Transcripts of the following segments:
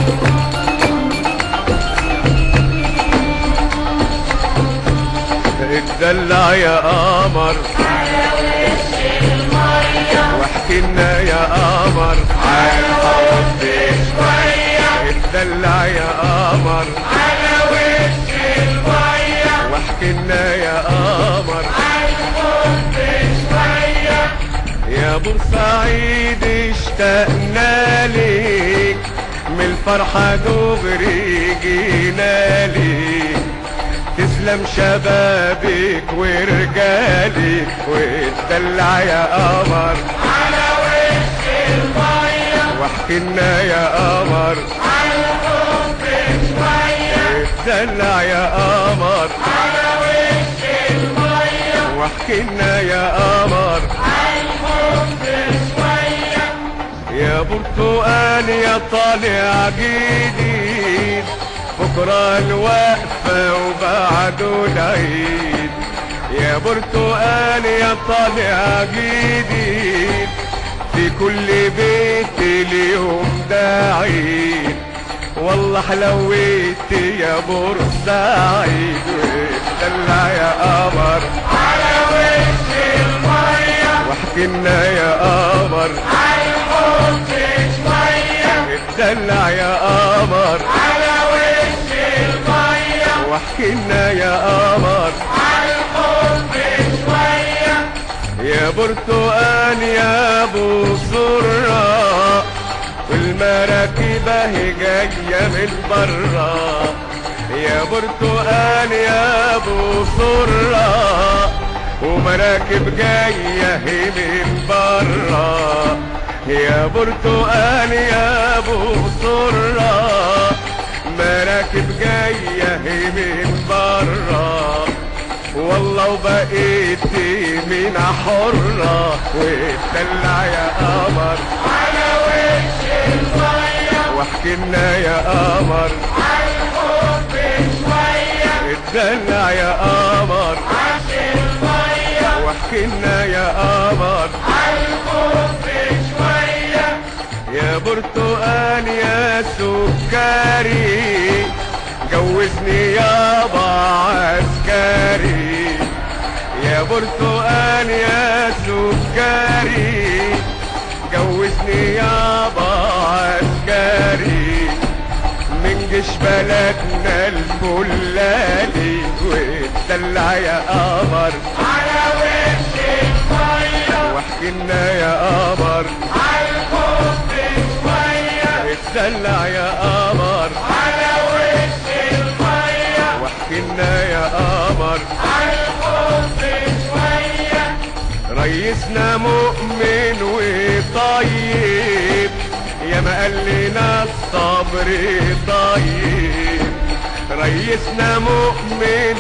اتدلع يا قمر واحكي لنا يا قمر عن حب شوية اتدلع يا قمر واحكي لنا يا قمر يا بورسعيد اشتقنا ليك من الفرحة دغري جينا ليك تسلم شبابك ورجالك واتدلع يا قمر على وش المية واحكي لنا يا قمر على الحب شوية اتدلع يا قمر على وش المية واحكي لنا يا قمر على الحب شوية يا برتقال يا طالع جديد بكرة الوقفة وبعده العيد يا برتقال يا طالع جديد في كل بيت اليوم ده عيد والله حلويت يا بورسعيد واتدلع يا قمر على وش المية واحكي لنا يا قمر على الحب شوية اتدلع يا قمر على وش المية واحكي لنا يا قمر على الحب شوية يا برتقال يا ابو سرة والمراكب اهي جايه من برا يا برتقال يا ابو سرة ومراكب جايه هي من برا يا برتقال يا ابو سرة مراكب جايه هي من برا والله وبقيت من حرة واتدلع يا قمر على وش المية واحكي لنا يا قمر على الحب شوية اتدلع يا قمر عش المية واحكي لنا يا قمر على الحب شوية يا برتقال يا سكري جوزني يابا عسكري يا برتقال يا سكري جوزني يابا عسكري من جيش بلدنا الفلالي واتدلع يا قمر على وش المية واحكي لنا يا قمر على الحب شوية اتدلع يا قمر على وش المية واحكي لنا يا قمر على الحب شوية ريسنا مؤمن وطيب يا ما قال لنا الصبر طيب ريسنا مؤمن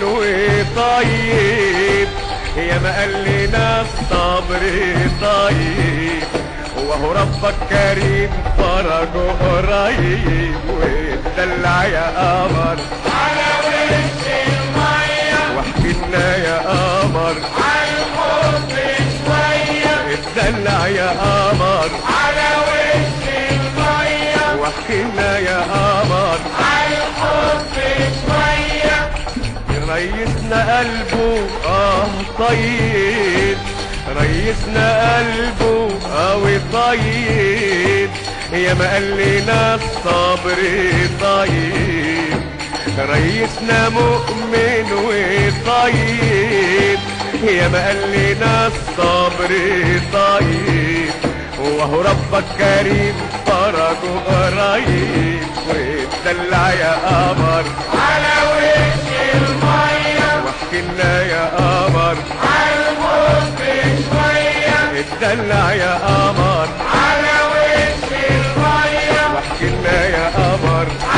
وطيب يا ما قال لنا الصبر طيب وهو ربك كريم فرجه قريب واتدلع يا قمر على وش المية واحكي لنا يا قمر على الحب شوية اتدلع يا قمر على وش المية واحكي لنا يا قمر على الحب شوية ريسنا قلبه اه طيب ريسنا قلبه قوي طيب يا ما قال لنا الصبر طيب ريسنا مؤمن وطيب يا ما قال لنا الصبر طيب وهو ربك كريم فرجه قريب واتدلع يا قمر على وش المية واحكي لنا يا قمر على الحب شوية اتدلع يا قمر على وش المية واحكي لنا يا قمر